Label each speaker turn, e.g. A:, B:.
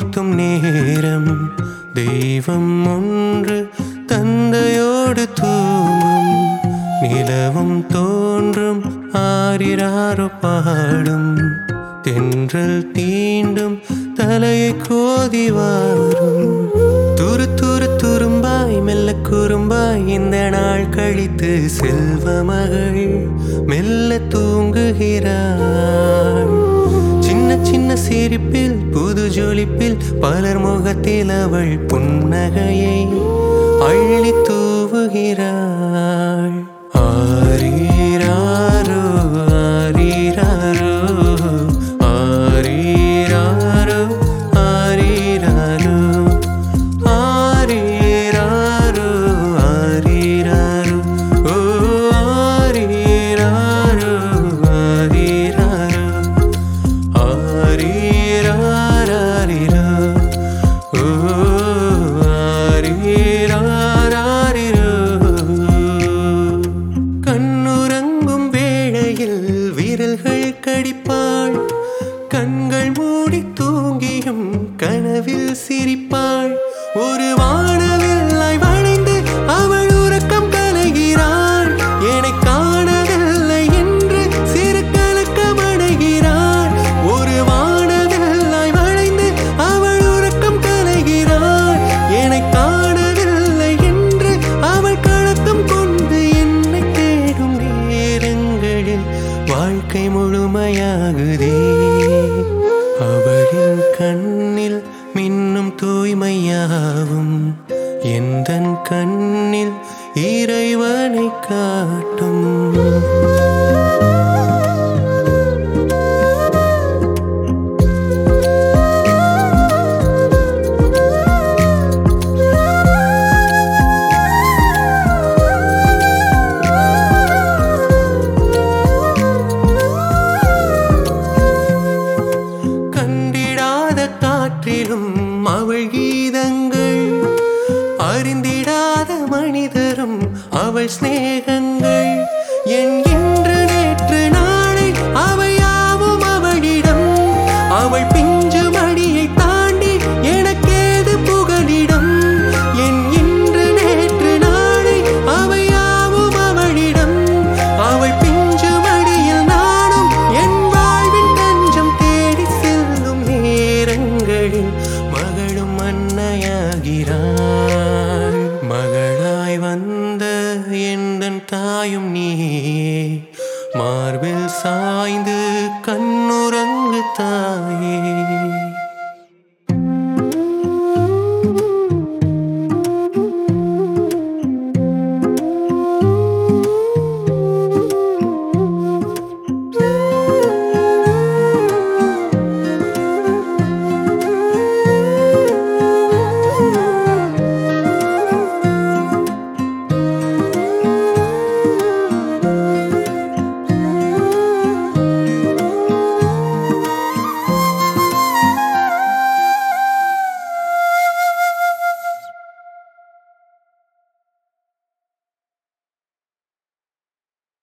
A: போர்த்தும் நேரம் தெய்வம் ஒன்று தந்தையோடு தூங்கும் நிலவும் தோன்றும் ஆரிராறு பாடும் தென்றல் தீண்டும் தலையை கோதி வாரும் துரு துரு துரும்பாய் மெல்ல குறும்பாய் இந்த நாள் கழித்து செல்வ மகள் மெல்ல தூங்குகிறாள் சின்ன சின்ன சிரிப்பில் புது ஜொலிப்பில் பலர் முகத்தில் அவள் புன்னகையை அள்ளி தூவுகிறாள் ஆரீராரோ ஆரீராரோ ஆரீராரோ ஆரீராரோ ஆரீராரோ ஆரீராரோ ஓ ஆரீராரோ ஆரீராரோ ஆரீராராரிரோ ஓ ஆரீராராரிரோ கண்ணுறங்கும் வேளையில் விரல்கள் கடிப்பாள் கண்கள் மூடி தூங்கியும் கனவில் சிரிப்பாள் ஒரு வானவில்லை வளைந்து அவள் உறக்கம் கலைகிறாள் என்னை காணவில்லை என்று சிறு கலக்கம் அடைகிறாள் ஒரு வானவில்லை வளைந்து அவள் உறக்கம் கலைகிறாள் என்னை காணவில்லை என்று அவள் கலக்கம் கொண்டு என்னை தேடும் நேரங்களில் வாழ்க்கை முழுமையாகுதே அவளின் கண்ணில் மின்னும் தூய்மையாவும் எந்தன் கண்ணில் இறைவனை காட்டும் கண்டிடாத காற்றிலும் அவள் கீதங்கள் அறிந்திடாத மனிதரும் அவள் சிநேகங்கள் என் இன்று நேற்று நாளை அவையாவும் அவளிடம் அவள் பிஞ்சு மடியை தாண்டி எனக்கேது புகலிடம் என் இன்று நேற்று நாளை அவையாவும் அவளிடம் அவள் பிஞ்சு மடியில் நானும் என் வாழ்வின் தஞ்சம் தேடி செல்லும் நேரங்களில் மகளும் அன்னையாகிறாள்